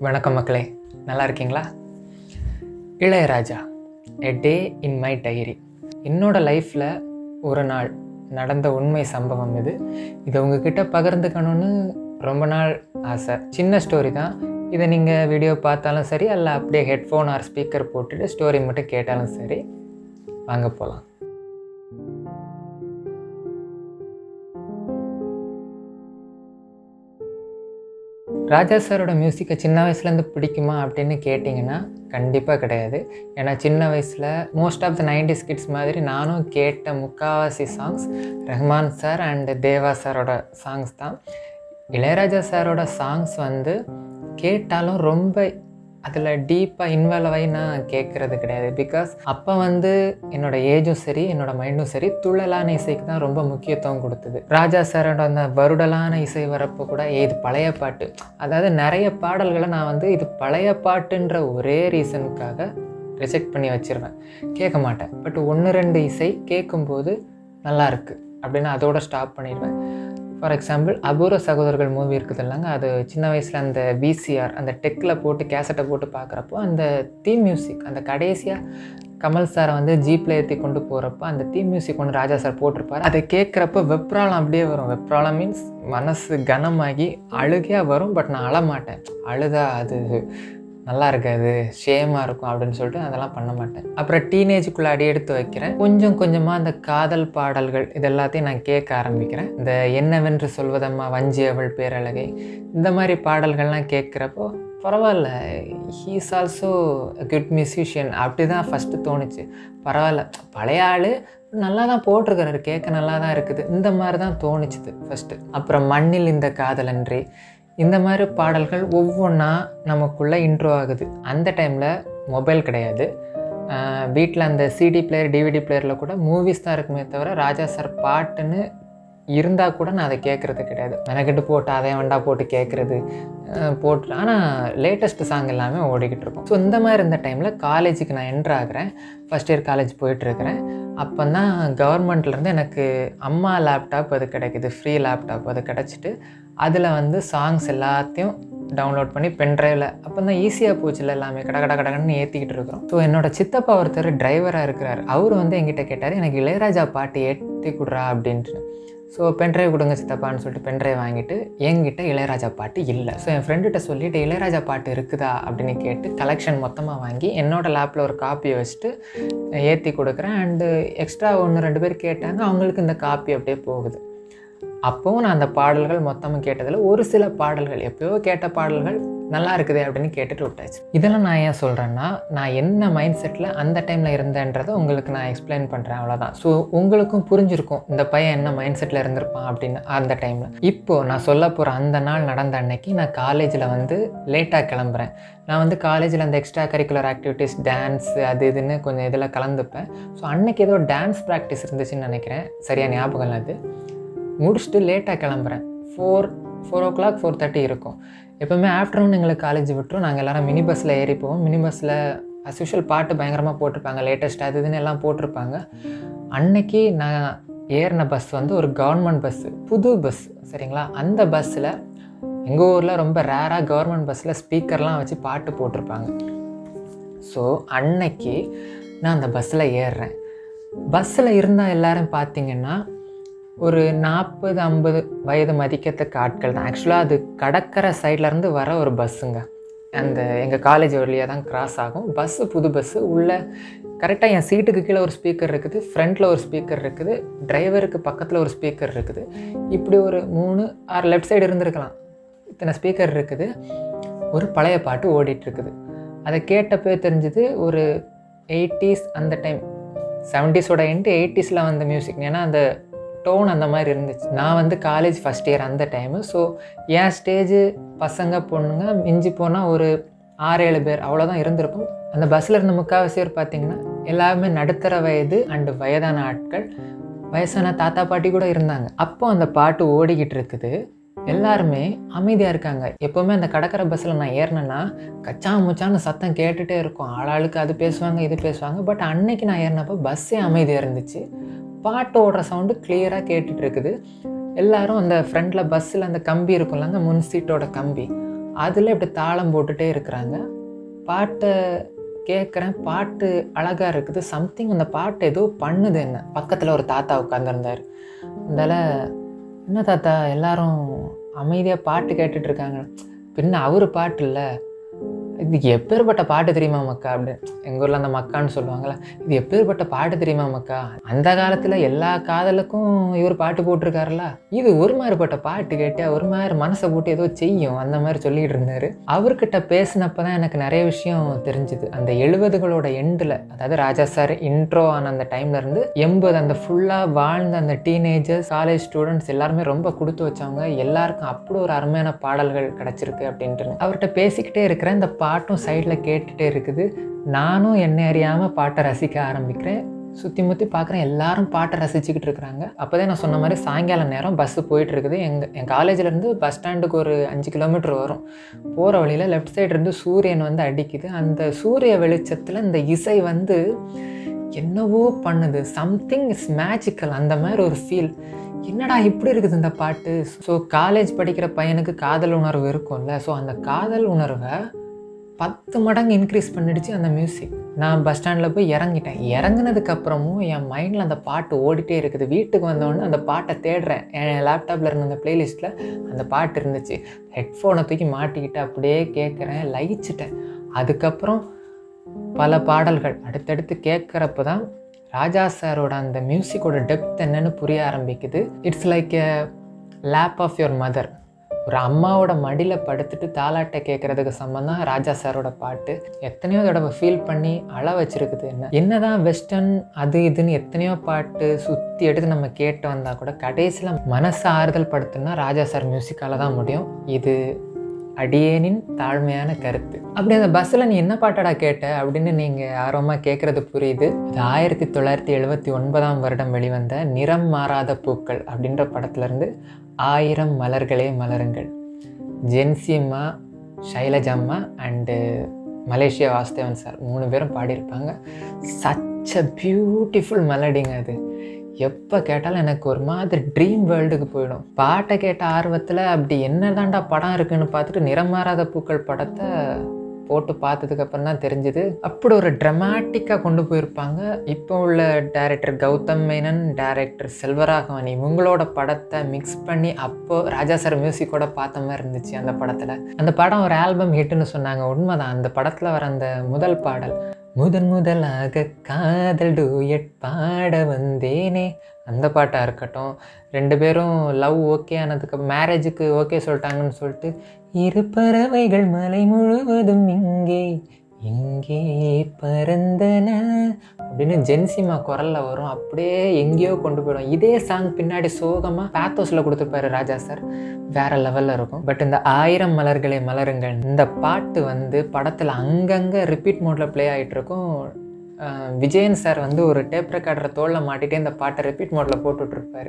வணக்கம் மக்களே நல்லா இருக்கீங்களா Ilaiyaraaja a day in my diary என்னோட லைஃப்பில் ஒரு நாள் நடந்த உண்மை சம்பவம் இது இதை உங்ககிட்ட பகிர்ந்துக்கணும்னு ரொம்ப நாள் ஆசை சின்ன ஸ்டோரி தான் இதை நீங்கள் வீடியோ பார்த்தாலும் சரி அல்ல அப்படியே ஹெட்ஃபோன் ஆர் ஸ்பீக்கர் போட்டுட்டு ஸ்டோரி மட்டும் கேட்டாலும் சரி வாங்க போகலாம் ராஜா சாரோட மியூசிக்கை சின்ன வயசுலேருந்து பிடிக்குமா அப்படின்னு கேட்டிங்கன்னா கண்டிப்பாக கிடையாது ஏன்னா சின்ன வயசில் most of the nineties kids மாதிரி நானும் கேட்ட முக்காவாசி songs Rahman sir and Deva சாரோட சாங்ஸ் தான் இளையராஜா சாரோட சாங்ஸ் வந்து கேட்டாலும் ரொம்ப அதில் டீப்பாக இன்வால்வ் ஆகி நான் கேட்குறது கிடையாது பிகாஸ் அப்போ வந்து என்னோட ஏஜும் சரி என்னோட மைண்டும் சரி துள்ளலான இசைக்கு தான் ரொம்ப முக்கியத்துவம் கொடுத்தது ராஜா சாரோட அந்த வருடலான இசை வரப்போ கூட "ஏய், இது பழைய பாட்டு அதாவது நிறைய பாடல்களை நான் வந்து இது பழைய பாட்டுன்ற ஒரே ரீசனுக்காக ரிஜெக்ட் பண்ணி வச்சிருவேன் கேட்க மாட்டேன் பட் ஒன்று ரெண்டு இசை கேட்கும்போது நல்லா இருக்கு அப்படின்னு அதோட ஸ்டாப் பண்ணிடுவேன் ஃபார் எக்ஸாம்பிள் அபூர்வ சகோதரர்கள் மூவி இருக்குது இல்லைங்க அது சின்ன வயசில் அந்த விசிஆர் அந்த டெக்கில் போட்டு கேசட்டை போட்டு பார்க்குறப்போ அந்த தீம் மியூசிக் அந்த கடைசியாக கமல் சாரை வந்து ஜீப்பில் ஏற்றி கொண்டு போகிறப்போ அந்த தீம் மியூசிக் ஒன்று ராஜா சார் போட்டிருப்பார் அதை கேட்குறப்ப வெப்ராளம் அப்படியே வரும் வெப்ராளம் மீன்ஸ் மனசு கனமாகி அழுகையாக வரும் பட் நான் அழமாட்டேன் அழுதா அது நல்லா இருக்காது ஷேமாக இருக்கும் அப்படின்னு சொல்லிட்டு அதெல்லாம் பண்ண மாட்டேன் அப்புறம் டீனேஜுக்குள்ளே அடி எடுத்து வைக்கிறேன் கொஞ்சம் கொஞ்சமாக அந்த காதல் பாடல்கள் இது எல்லாத்தையும் நான் கேட்க ஆரம்பிக்கிறேன் இந்த என்னவென்று சொல்வதம்மா வஞ்சி அவள் பேரழகை இந்த மாதிரி பாடல்கள்லாம் கேட்குறப்போ பரவாயில்ல ஹீஸ் ஆல்சோ குட் மியூசிஷியன் அப்படி தான் ஃபஸ்ட்டு தோணுச்சு பரவாயில்ல பழைய ஆள் நல்லா தான் போட்டிருக்கிறாரு கேட்க நல்லா தான் இருக்குது இந்த மாதிரி தான் தோணுச்சுது ஃபஸ்ட்டு அப்புறம் மண்ணில் இந்த காதலன்றி இந்த மாதிரி பாடல்கள் ஒவ்வொன்றா நமக்குள்ளே இன்ட்ரோ ஆகுது அந்த டைமில் மொபைல் கிடையாது வீட்டில் அந்த சிடி பிளேயர் டிவிடி பிளேயரில் கூட மூவிஸ் தான் இருக்குமே தவிர ராஜா சார் பாட்டுன்னு இருந்தால் கூட நான் அதை கேட்குறது கிடையாது மெனக்கெட்டு போட்டு அதை வேண்டா போட்டு கேட்குறது போட்டு ஆனால் லேட்டஸ்ட் சாங் எல்லாமே ஓடிக்கிட்டு இருக்கும் ஸோ இந்த மாதிரி இருந்த டைமில் காலேஜுக்கு நான் என்ட்ரு ஆகிறேன் ஃபஸ்ட் இயர் காலேஜ் போயிட்டுருக்கிறேன் அப்போ தான் கவர்மெண்ட்லேருந்து எனக்கு அம்மா லேப்டாப் அது கிடைக்குது ஃப்ரீ லேப்டாப் அது கிடச்சிட்டு அதில் வந்து சாங்ஸ் எல்லாத்தையும் டவுன்லோட் பண்ணி பென்ட்ரைவில் அப்போ தான் ஈஸியாக போச்சுல எல்லாமே கட கட கடன்னு ஏற்றிக்கிட்டு இருக்கிறோம் ஸோ என்னோட சித்தப்பா ஒருத்தர் டிரைவராக இருக்கிறார் அவர் வந்து என்கிட்ட கேட்டார் எனக்கு இளையராஜா பாட்டு ஏற்றி கொடுறா அப்படின்ட்டு ஸோ பென்ட்ரைவ் கொடுங்க சித்தப்பான்னு சொல்லிட்டு பென்ட்ரைவ் வாங்கிட்டு என்கிட்ட இளையராஜா பாட்டு இல்லை ஸோ என் ஃப்ரெண்டுகிட்ட சொல்லிட்டு இளையராஜா பாட்டு இருக்குதா அப்படின்னு கேட்டு கலெக்ஷன் மொத்தமாக வாங்கி என்னோட லேப்பில் ஒரு காப்பியை வச்சுட்டு ஏற்றி கொடுக்குறேன் அண்டு எக்ஸ்ட்ரா ஒன்று ரெண்டு பேர் கேட்டாங்க அவங்களுக்கு இந்த காப்பி அப்படியே போகுது அப்போவும் நான் அந்த பாடல்கள் மொத்தமாக கேட்டதில் ஒரு சில பாடல்கள் எப்பயோ கேட்ட பாடல்கள் நல்லா இருக்குது அப்படின்னு கேட்டுட்டு விட்டாச்சு இதெல்லாம் நான் ஏன் சொல்கிறேன்னா நான் என்ன மைண்ட் செட்டில் அந்த டைமில் இருந்தேன்றதை உங்களுக்கு நான் எக்ஸ்பிளைன் பண்ணுறேன் அவ்வளோதான் ஸோ உங்களுக்கும் புரிஞ்சிருக்கும் இந்த பையன் என்ன மைண்ட் செட்டில் இருந்திருப்பான் அப்படின்னு அந்த டைமில் இப்போது நான் சொல்ல போகிற அந்த நாள் நடந்த அன்னைக்கு நான் காலேஜில் வந்து லேட்டாக கிளம்புறேன் நான் வந்து காலேஜில் அந்த எக்ஸ்ட்ரா கரிக்குலர் ஆக்டிவிட்டீஸ் டான்ஸ் அது இதுன்னு கொஞ்சம் இதில் கலந்துப்பேன் ஸோ அன்னைக்கு ஏதோ டான்ஸ் ப்ராக்டிஸ் இருந்துச்சுன்னு நினைக்கிறேன் சரியாக ஞாபகம் இல்லை அது முடிச்சுட்டு லேட்டாக கிளம்புறேன் four four o'clock four thirty இருக்கும் எப்போவுமே ஆஃப்டர்நூன் எங்களுக்கு காலேஜ் விட்டுரும் நாங்கள் எல்லோரும் மினி பஸ்ஸில் ஏறி போவோம் மினி பஸ்ஸில் அஸ்யூஷுவல் பாட்டு பயங்கரமாக போட்டிருப்பாங்க லேட்டஸ்ட் அது இதுன்னு எல்லாம் போட்டிருப்பாங்க அன்னைக்கு நான் ஏறின பஸ் வந்து ஒரு கவர்மெண்ட் பஸ்ஸு புது பஸ் சரிங்களா அந்த பஸ்ஸில் எங்கள் ஊரில் ரொம்ப ரேராக கவர்மெண்ட் பஸ்ஸில் ஸ்பீக்கர்லாம் வச்சு பாட்டு போட்டிருப்பாங்க ஸோ அன்னைக்கு நான் அந்த பஸ்ஸில் ஏறுறேன் பஸ்ஸில் இருந்தால் எல்லாரும் பார்த்தீங்கன்னா ஒரு நாற்பது ஐம்பது வயது மதிக்கத்தக்க ஆட்கள் தான் ஆக்சுவலாக அது கடற்கரை சைட்லேருந்து வர ஒரு பஸ்ஸுங்க அந்த எங்கள் காலேஜ் வழியாக தான் கிராஸ் ஆகும் பஸ்ஸு புது பஸ்ஸு உள்ளே கரெக்டாக என் சீட்டுக்கு கீழே ஒரு ஸ்பீக்கர் இருக்குது ஃப்ரண்ட்டில் ஒரு ஸ்பீக்கர் இருக்குது டிரைவருக்கு பக்கத்தில் ஒரு ஸ்பீக்கர் இருக்குது இப்படி ஒரு மூணு ஆறு லெஃப்ட் சைடு இருந்திருக்கலாம் இத்தனை ஸ்பீக்கர் இருக்குது ஒரு பழைய பாட்டு ஓடிட்டு இருக்குது அதை கேட்டப்போ தெரிஞ்சது ஒரு எயிட்டிஸ் அந்த டைம் செவன்ட்டீஸோட எண்டு எயிட்டிஸில் வந்த மியூசிக் ஏன்னா அந்த டோன் அந்த மாதிரி இருந்துச்சு நான் வந்து காலேஜ் ஃபஸ்ட் இயர் அந்த டைமு ஸோ என் ஸ்டேஜு பசங்க பொண்ணுங்க மிஞ்சி போனால் ஒரு ஆறு ஏழு பேர் அவ்வளோதான் இருந்திருப்போம் அந்த பஸ்ஸில் இருந்த முக்கால்வாசி பேர் பார்த்தீங்கன்னா எல்லாருமே நடுத்தர வயது அண்டு வயதான ஆட்கள் வயசான தாத்தா பாட்டி கூட இருந்தாங்க அப்போ அந்த பாட்டு ஓடிக்கிட்டு இருக்குது எல்லாருமே அமைதியாக இருக்காங்க எப்போவுமே அந்த கடற்கரை பஸ்ஸில் நான் ஏறினேன்னா கச்சா முச்சான்னு சத்தம் கேட்டுகிட்டே இருக்கும் ஆளாளுக்கு அது பேசுவாங்க இது பேசுவாங்க பட் அன்னைக்கு நான் ஏறினப்போ பஸ்ஸே அமைதியாக இருந்துச்சு பாட்டு ஓடுற சவுண்டு கிளியராக கேட்டுட்டு இருக்குது எல்லாரும் அந்த ஃப்ரண்டில் பஸ்ஸில் அந்த கம்பி இருக்கும்லங்க முன் சீட்டோட கம்பி அதில் இப்படி தாளம் போட்டுகிட்டே இருக்கிறாங்க பாட்டை கேட்குறேன் பாட்டு அழகாக இருக்குது சம்திங் அந்த பாட்டு ஏதோ பண்ணுது என்ன பக்கத்தில் ஒரு தாத்தா உட்காந்துருந்தார் அதனால் என்ன தாத்தா எல்லாரும் அமைதியாக பாட்டு கேட்டுட்டு இருக்காங்க பின்ன அவர் பாட்டு இல்லை இது எப்பேற்பட்ட பாட்டு தெரியுமா மக்கா அப்படின்னு எங்கள் ஊரில் அந்த மக்கான்னு சொல்லுவாங்கள்ல இது எப்பேற்பட்ட பாட்டு தெரியுமா மக்கா அந்த காலத்தில் எல்லா காதலுக்கும் இவர் பாட்டு போட்டிருக்காருல இது ஒரு மாதிரிப்பட்ட பாட்டு கேட்டு ஒரு மாதிரி மனசை போட்டு ஏதோ செய்யும் அந்த மாதிரி சொல்லிட்டு இருந்தார் அவர்கிட்ட பேசினப்ப தான் எனக்கு நிறைய விஷயம் தெரிஞ்சுது அந்த எழுபதுகளோட எண்டில் அதாவது ராஜா சார் இன்ட்ரோ ஆன அந்த டைம்ல இருந்து எண்பது அந்த ஃபுல்லாக வாழ்ந்த அந்த டீனேஜர்ஸ் காலேஜ் ஸ்டூடெண்ட்ஸ் எல்லாருமே ரொம்ப கொடுத்து வச்சவங்க எல்லாருக்கும் அப்படி ஒரு அருமையான பாடல்கள் கிடச்சிருக்கு அப்படின்ட்டு அவர்கிட்ட பேசிக்கிட்டே இருக்கிறேன் இந்த பாட்டும் சைடில் கேட்டுகிட்டே இருக்குது நானும் என்னை அறியாமல் பாட்டை ரசிக்க ஆரம்பிக்கிறேன் சுற்றி முற்றி பார்க்குறேன் எல்லாரும் பாட்டை ரசிச்சுக்கிட்டு இருக்கிறாங்க அப்போ தான் நான் சொன்ன மாதிரி சாயங்காலம் நேரம் பஸ்ஸு போயிட்டு இருக்குது எங்கள் என் காலேஜ்லேருந்து பஸ் ஸ்டாண்டுக்கு ஒரு அஞ்சு கிலோமீட்டர் வரும் போகிற வழியில் லெஃப்ட் சைடு இருந்து சூரியன் வந்து அடிக்குது அந்த சூரிய வெளிச்சத்தில் இந்த இசை வந்து என்னவோ பண்ணுது சம்திங் இஸ் மேஜிக்கல் அந்த மாதிரி ஒரு ஃபீல் என்னடா இப்படி இருக்குது இந்த பாட்டு ஸோ காலேஜ் படிக்கிற பையனுக்கு காதல் உணர்வு இருக்கும்ல ஸோ அந்த காதல் உணர்வை பத்து மடங்கு இன்க்ரீஸ் பண்ணிடுச்சு அந்த மியூசிக் நான் பஸ் ஸ்டாண்டில் போய் இறங்கிட்டேன் இறங்குனதுக்கு அப்புறமும் என் மைண்டில் அந்த பாட்டு ஓடிட்டே இருக்குது வீட்டுக்கு வந்தோடனே அந்த பாட்டை தேடுறேன் என் லேப்டாப்பில் இருந்த அந்த ப்ளேலிஸ்ட்டில் அந்த பாட்டு இருந்துச்சு ஹெட்ஃபோனை தூக்கி மாட்டிக்கிட்டு அப்படியே கேட்குறேன் லயிச்சிட்டேன் அதுக்கப்புறம் பல பாடல்கள் அடுத்தடுத்து கேட்குறப்ப தான் ராஜா சாரோட அந்த மியூசிக்கோட டெப்த் என்னன்னு புரிய ஆரம்பிக்குது it's like a lap of your mother ஒரு அம்மாவோட மடியில் படுத்துட்டு தாலாட்டை கேட்குறதுக்கு சம்மந்தம் ராஜா சாரோட பாட்டு எத்தனையோ தடவை ஃபீல் பண்ணி அழ வச்சிருக்குது என்ன என்னதான் வெஸ்டர்ன் அது இதுன்னு எத்தனையோ பாட்டு சுற்றி எடுத்து நம்ம கேட்டு வந்தால் கூட கடைசியில் மனசை ஆறுதல் படுத்தணும்னா ராஜா சார் மியூசிக்கால தான் முடியும் இது அடியேனின் தாழ்மையான கருத்து அப்படி அந்த பஸ்ஸில் நீ என்ன பாட்டடா கேட்ட அப்படின்னு நீங்கள் ஆர்வமாக கேட்குறது புரியுது இது ஆயிரத்தி தொள்ளாயிரத்தி எழுபத்தி ஒன்பதாம் வருடம் வெளிவந்த நிறம் மாறாத பூக்கள் அப்படின்ற படத்துலேருந்து ஆயிரம் மலர்களே மலருங்கள் ஜென்சிம்மா ஷைலஜம்மா அண்டு மலேசியா வாசுதேவன் சார் மூணு பேரும் பாடியிருப்பாங்க சச் அ பியூட்டிஃபுல் மெலடிங்க அது எப்போ கேட்டாலும் எனக்கு ஒரு மாதிரி ட்ரீம் வேர்ல்டுக்கு போயிடும் பாட்டை கேட்ட ஆர்வத்தில் அப்படி என்னதான்டா படம் இருக்குன்னு பார்த்துட்டு நிறமாறாத பூக்கள் படத்தை போட்டு பார்த்ததுக்கப்புறம் தான் தெரிஞ்சுது அப்படி ஒரு ட்ரமாட்டிக்காக கொண்டு போயிருப்பாங்க இப்போ உள்ள டேரக்டர் கௌதம் மேனன் டேரக்டர் செல்வராகவன் இவங்களோட படத்தை மிக்ஸ் பண்ணி அப்போ ராஜா சார் மியூசிக்கோட பார்த்த மாதிரி இருந்துச்சு அந்த படத்தில் அந்த படம் ஒரு ஆல்பம் ஹிட்னு சொன்னாங்க உண்மைதான் அந்த படத்தில் வர அந்த முதல் பாடல் முதன் முதலாக காதல் டூயட் பாட வந்தேனே அந்த பாட்டாக இருக்கட்டும் ரெண்டு பேரும் லவ் ஓகே ஆனதுக்கு மேரேஜுக்கு ஓகே சொல்லிட்டாங்கன்னு சொல்லிட்டு இரு பறவைகள் மலை முழுவதும் இங்கே இங்கே பறந்தன அப்படின்னு ஜென்சிமா குரலில் வரும் அப்படியே எங்கேயோ கொண்டு போயிடும் இதே சாங் பின்னாடி சோகமாக பேத்தோஸில் கொடுத்துருப்பாரு ராஜா சார் வேற லெவலில் இருக்கும் பட் இந்த ஆயிரம் மலர்களை மலருங்கள் இந்த பாட்டு வந்து படத்தில் அங்கங்கே ரிப்பீட் மோடில் ப்ளே ஆகிட்டு இருக்கும் அஹ் விஜயன் சார் வந்து ஒரு டேப் ரெக்கார்டரை தோளில் மாட்டிகிட்டே இந்த பாட்டை ரிப்பீட் மோடில் போட்டுட்ருப்பாரு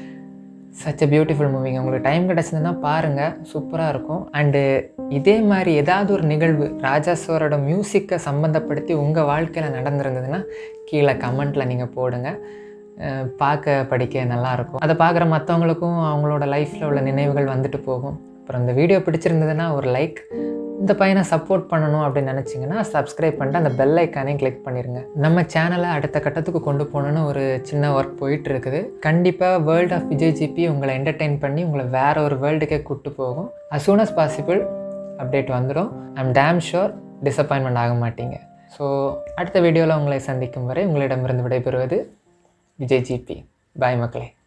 சச் அ பியூட்டிஃபுல் மூவிங்க உங்களுக்கு டைம் கிடச்சதுன்னா பாருங்கள் சூப்பராக இருக்கும் அண்டு இதே மாதிரி ஏதாவது ஒரு நிகழ்வு ராஜா சாரோட மியூசிக்கை சம்மந்தப்படுத்தி உங்கள் வாழ்க்கையில் நடந்திருந்ததுன்னா கீழே கமெண்ட்டில் நீங்கள் போடுங்க அஹ் பார்க்க படிக்க நல்லாயிருக்கும் அதை பார்க்குற மற்றவங்களுக்கும் அவங்களோட லைஃப்பில் உள்ள நினைவுகள் வந்துட்டு போகும் அப்புறம் இந்த வீடியோ பிடிச்சிருந்ததுன்னா ஒரு லைக் இந்த பையனை சப்போர்ட் பண்ணணும் அப்படின்னு நினச்சிங்கன்னா சப்ஸ்கிரைப் பண்ணிட்டு அந்த பெல் ஐக்கானையும் கிளிக் பண்ணிடுங்க நம்ம சேனலை அடுத்த கட்டத்துக்கு கொண்டு போகணுன்னு ஒரு சின்ன ஒர்க் போயிட்டு இருக்குது கண்டிப்பாக வேர்ல்ட் ஆஃப் விஜய் ஜிபி உங்களை என்டர்டெயின் பண்ணி உங்களை வேற ஒரு வேர்ல்டுக்கே கூப்பிட்டு போகும் as soon as possible update வந்துடும் ஐம் டேம் ஷோர் டிசப்பாயின்மெண்ட் ஆக மாட்டீங்க ஸோ அடுத்த வீடியோவில் உங்களை சந்திக்கும் வரை உங்களிடமிருந்து விடைபெறுவது விஜய் ஜிபி பாய் மக்களே